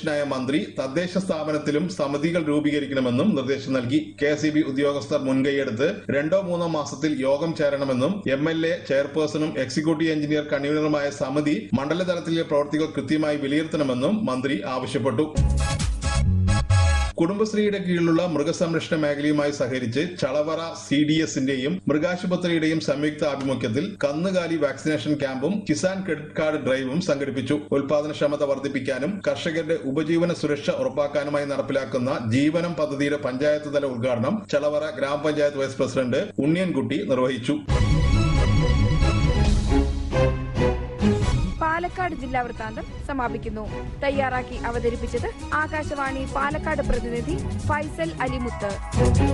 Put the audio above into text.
അധ്യക്ഷനായ മന്ത്രി തദ്ദേശ സ്ഥാപനത്തിലും സമിതികൾ രൂപീകരിക്കണമെന്നും നിർദ്ദേശം നൽകി കെ എസ് ഉദ്യോഗസ്ഥർ മുൻകൈയെടുത്ത് രണ്ടോ മൂന്നോ മാസത്തിൽ യോഗം ചേരണമെന്നും എം എൽ എ ചെയർപേഴ്സണും എക്സിക്യൂട്ടീവ് എഞ്ചിനീയർ കൺവീനറുമായ സമിതി മണ്ഡലതലത്തിലെ പ്രവർത്തികൾ കൃത്യമായി വിലയിരുത്തണമെന്നും മന്ത്രി ആവശ്യപ്പെട്ടു കുടുംബശ്രീയുടെ കീഴിലുള്ള മൃഗസംരക്ഷണ മേഖലയുമായി സഹകരിച്ച് ചളവറ സി ഡി എസിന്റെയും മൃഗാശുപത്രിയുടെയും സംയുക്ത ആഭിമുഖ്യത്തിൽ കന്നുകാലി വാക്സിനേഷൻ ക്യാമ്പും കിസാൻ ക്രെഡിറ്റ് കാർഡ് ഡ്രൈവും സംഘടിപ്പിച്ചു ഉൽപാദനക്ഷമത വർദ്ധിപ്പിക്കാനും കർഷകരുടെ ഉപജീവന സുരക്ഷ ഉറപ്പാക്കാനുമായി നടപ്പിലാക്കുന്ന ജീവനം പദ്ധതിയുടെ പഞ്ചായത്ത് തല ഉദ്ഘാടനം ചളവറ ഗ്രാമപഞ്ചായത്ത് വൈസ് പ്രസിഡന്റ് ഉണ്ണിയൻകുട്ടി നിർവഹിച്ചു പാലക്കാട് ജില്ലാ വൃത്താന്തം സമാപിക്കുന്നു തയ്യാറാക്കി അവതരിപ്പിച്ചത് ആകാശവാണി പാലക്കാട് പ്രതിനിധി ഫൈസൽ അലിമുത്ത്